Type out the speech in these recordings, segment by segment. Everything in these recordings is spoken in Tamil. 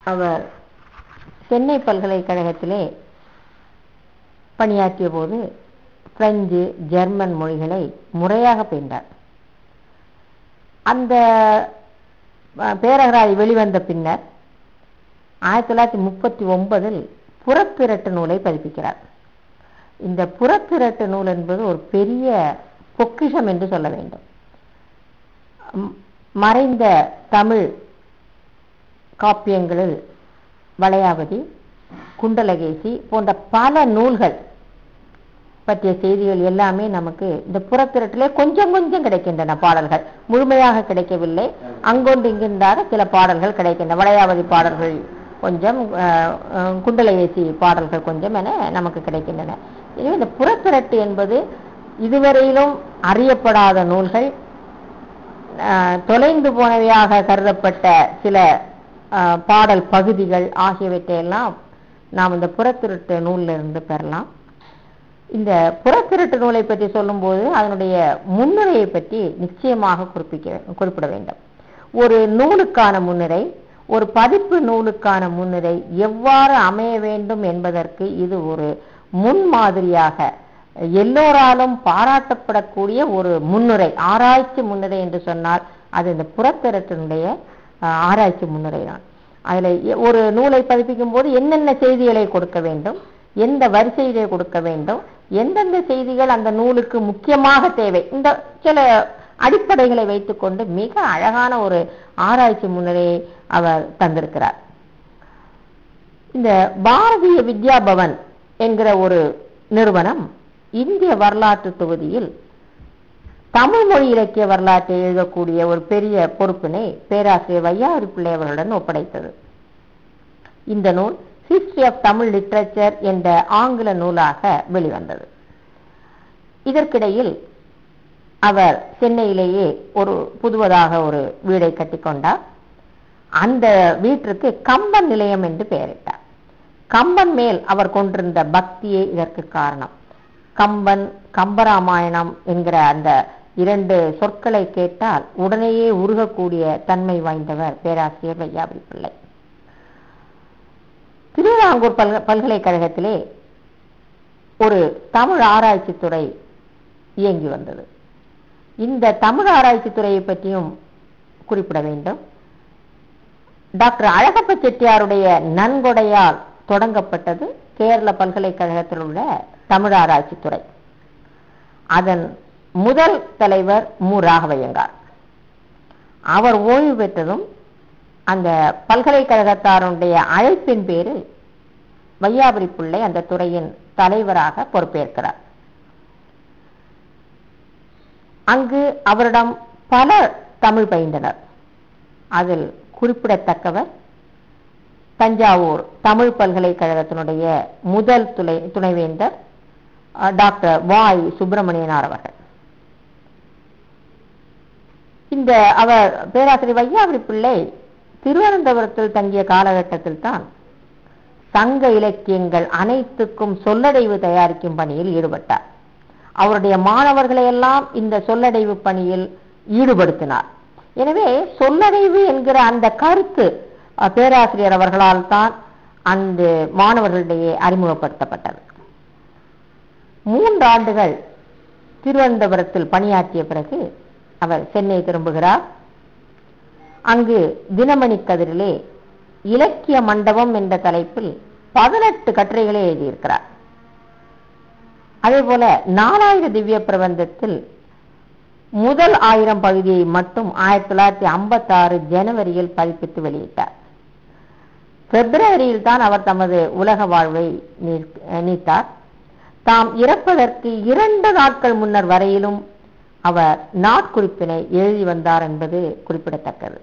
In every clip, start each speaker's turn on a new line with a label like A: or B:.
A: அவர் சென்னை பல்கலைக்கழகத்திலே பணியாற்றிய போது பிரெஞ்சு ஜெர்மன் மொழிகளை முறையாக பயின்றார் அந்த அஹ், பேரகராய் வெளிவந்த பின்னர் ஆயிரத்தி தொள்ளாயிரத்தி முப்பத்தி ஒன்பதில் புறத்திரட்டு நூலை பதிப்பிக்கிறார் இந்த புறத்திரட்டு நூல் என்பது ஒரு பெரிய பொக்கிஷம் என்று சொல்ல வேண்டும் ம், மறைந்த தமிழ் காப்பியங்களில் வளையாபதி குண்டலகேசி போன்ற பல நூல்கள் பற்றிய செய்திகள் எல்லாமே நமக்கு இந்த புறத்திரட்டிலே கொஞ்சம் கொஞ்சம் கிடைக்கின்றன பாடல்கள் முழுமையாக கிடைக்கவில்லை அங்கொன்று இங்கிருந்தாக சில பாடல்கள் கிடைக்கின்றன வளையாபதி பாடல்கள் கொஞ்சம் அஹ், அஹ், குண்டலகேசி பாடல்கள் கொஞ்சம் என நமக்கு கிடைக்கின்றன எனவே இந்த புறத்திரட்டு என்பது இதுவரையிலும் அறியப்படாத நூல்கள் அஹ், தொலைந்து போனவையாக கருதப்பட்ட சில அஹ், பாடல் பகுதிகள் ஆகியவற்றையெல்லாம் நாம் இந்த புறத்திருட்டு நூலில் இருந்து பெறலாம் இந்த புறத்திருட்டு நூலை பற்றி சொல்லும்போது அதனுடைய முன்னுரையை பற்றி நிச்சயமாக குறிப்பிக்க குறிப்பிட வேண்டும் ஒரு நூலுக்கான முன்னுரை ஒரு பதிப்பு நூலுக்கான முன்னுரை எவ்வாறு அமைய வேண்டும் என்பதற்கு இது ஒரு முன்மாதிரியாக எல்லோராலும் பாராட்டப்படக்கூடிய ஒரு முன்னுரை ஆராய்ச்சி முன்னுரை என்று சொன்னால் அது இந்த புறத்திரட்டினுடைய அஹ், ஆராய்ச்சி முன்னுரை தான் அதில் எ- ஒரு நூலை பதிப்பிக்கும் போது என்னென்ன செய்திகளை கொடுக்க வேண்டும் எந்த வரிசையிலே கொடுக்க வேண்டும் எந்தெந்த செய்திகள் அந்த நூலுக்கு முக்கியமாக தேவை இந்த சில அடிப்படைகளை வைத்துக்கொண்டு மிக அழகான ஒரு ஆராய்ச்சி முன்னுரையை அவர் தந்திருக்கிறார் இந்த பாரதிய வித்யா பவன் என்கிற ஒரு நிறுவனம் இந்திய வரலாற்று தொகுதியில் தமிழ் மொழி இலக்கிய வரலாற்றை எழுதக்கூடிய ஒரு பெரிய பொறுப்பினை பேராசிரியர் வையாறு பிள்ளை அவர்களுடன் ஒப்படைத்தது இந்த நூல் ஹிஸ்டரி ஆஃப் தமிழ் லிட்ரேச்சர் என்ற ஆங்கில நூலாக வெளிவந்தது இதற்கிடையில் அவர் சென்னையிலேயே ஒரு புதுவதாக ஒரு வீடை கட்டிக்கொண்டார் அந்த வீட்டிற்கு கம்பன் நிலையம் என்று பெயரிட்டார் கம்பன் மேல் அவர் கொண்டிருந்த பக்தியே இதற்கு காரணம் கம்பன் கம்பராமாயணம் என்கிற அந்த இரண்டு சொற்களை கேட்டால் உடனேயே உருகக்கூடிய தன்மை வாய்ந்தவர் பேராசிரியர் வையாபுரி பிள்ளை திருவிதாங்கூர் பல்க பல்கலைக்கழகத்திலே ஒரு தமிழ் ஆராய்ச்சி துறை இயங்கி வந்தது இந்த தமிழ் ஆராய்ச்சி துறையை பற்றியும் குறிப்பிட வேண்டும் டாக்டர் அழகப்ப செட்டியாருடைய நன்கொடையால் தொடங்கப்பட்டது கேரள பல்கலைக்கழகத்தில் உள்ள தமிழ் ஆராய்ச்சி துறை அதன் முதல் தலைவர் மு ராகவையங்கார் அவர் ஓய்வு பெற்றதும் அந்த பல்கலைக்கழகத்தாருடைய அழைப்பின் பேரில் வையாபுரி பிள்ளை அந்த துறையின் தலைவராக பொறுப்பேற்கிறார் அங்கு அவரிடம் பல தமிழ் பயின்றனர் அதில் குறிப்பிடத்தக்கவர் தஞ்சாவூர் தமிழ் பல்கலைக்கழகத்தினுடைய முதல் துணை துணைவேந்தர் அஹ், டாக்டர் வாய் சுப்பிரமணியனார் அவர்கள் இந்த அவர் பேராசிரியர் வையாபுரி பிள்ளை திருவனந்தபுரத்தில் தங்கிய காலகட்டத்தில் தான் சங்க இலக்கியங்கள் அனைத்துக்கும் சொல்லடைவு தயாரிக்கும் பணியில் ஈடுபட்டார் அவருடைய மாணவர்களை எல்லாம் இந்த சொல்லடைவு பணியில் ஈடுபடுத்தினார் எனவே சொல்லடைவு என்கிற அந்த கருத்து அஹ், பேராசிரியர் அவர்களால் தான் அந்த மாணவர்களிடையே அறிமுகப்படுத்தப்பட்டது மூன்று ஆண்டுகள் திருவனந்தபுரத்தில் பணியாற்றிய பிறகு அவர் சென்னை திரும்புகிறார் அங்கு தினமணி கதிரிலே இலக்கிய மண்டபம் என்ற தலைப்பில் பதினெட்டு கட்டுரைகளை எழுதியிருக்கிறார் அதே போல நாலாயிர திவ்ய பிரபந்தத்தில் முதல் ஆயிரம் பகுதியை மட்டும் ஆயிரத்தி தொள்ளாயிரத்தி ஐம்பத்தி ஆறு ஜனவரியில் பதிப்பித்து வெளியிட்டார் பிப்ரவரியில் தான் அவர் தமது உலக வாழ்வை நீர்- நீத்தார் தாம் இறப்பதற்கு இரண்டு நாட்கள் முன்னர் வரையிலும் அவர் நாட்குறிப்பினை எழுதி வந்தார் என்பது குறிப்பிடத்தக்கது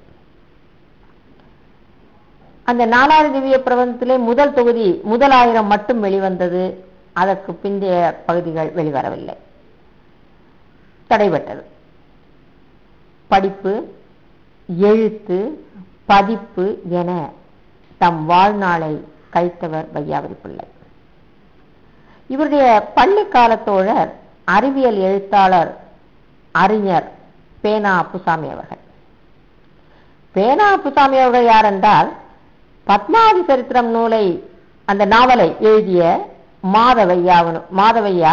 A: அந்த நாலாவது திவ்ய பிரபந்தத்திலே முதல் தொகுதி முதல் ஆயிரம் மட்டும் வெளிவந்தது அதற்கு பிந்தைய பகுதிகள் வெளிவரவில்லை தடைபட்டது படிப்பு எழுத்து பதிப்பு என தம் வாழ்நாளை கழித்தவர் வையாபுரி பிள்ளை இவருடைய பள்ளி காலத்தோழர் அறிவியல் எழுத்தாளர் அறிஞர் பேனா அப்புசாமி அவர்கள் பேனா அப்புசாமி அவர்கள் யார் என்றால் பத்மாவதி சரித்திரம் நூலை அந்த நாவலை எழுதிய மாதவையா மாதவையா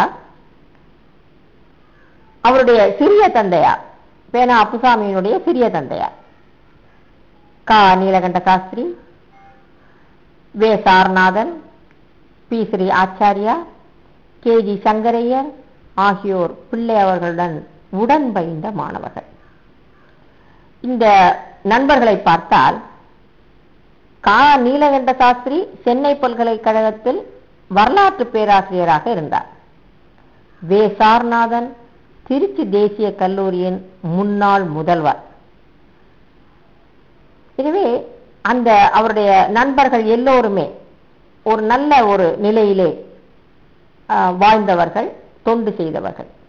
A: அவருடைய சிறிய தந்தையார் பேனா அப்புசாமியினுடைய சிறிய தந்தையார் கா நீலகண்ட சாஸ்திரி வே Saranathan P Sri Acharya K G Sankaraiyar ஆகியோர் பிள்ளை அவர்களுடன் உடன் பயின்ற மாணவர்கள் இந்த நண்பர்களை பார்த்தால் கா நீலகண்ட சாஸ்திரி சென்னை பல்கலைக்கழகத்தில் வரலாற்று பேராசிரியராக இருந்தார் வே சாரநாதன் திருச்சி தேசிய கல்லூரியின் முன்னாள் முதல்வர் எனவே அந்த அவருடைய நண்பர்கள் எல்லோருமே ஒரு நல்ல ஒரு நிலையிலே வாழ்ந்தவர்கள் தொண்டு செய்தவர்கள்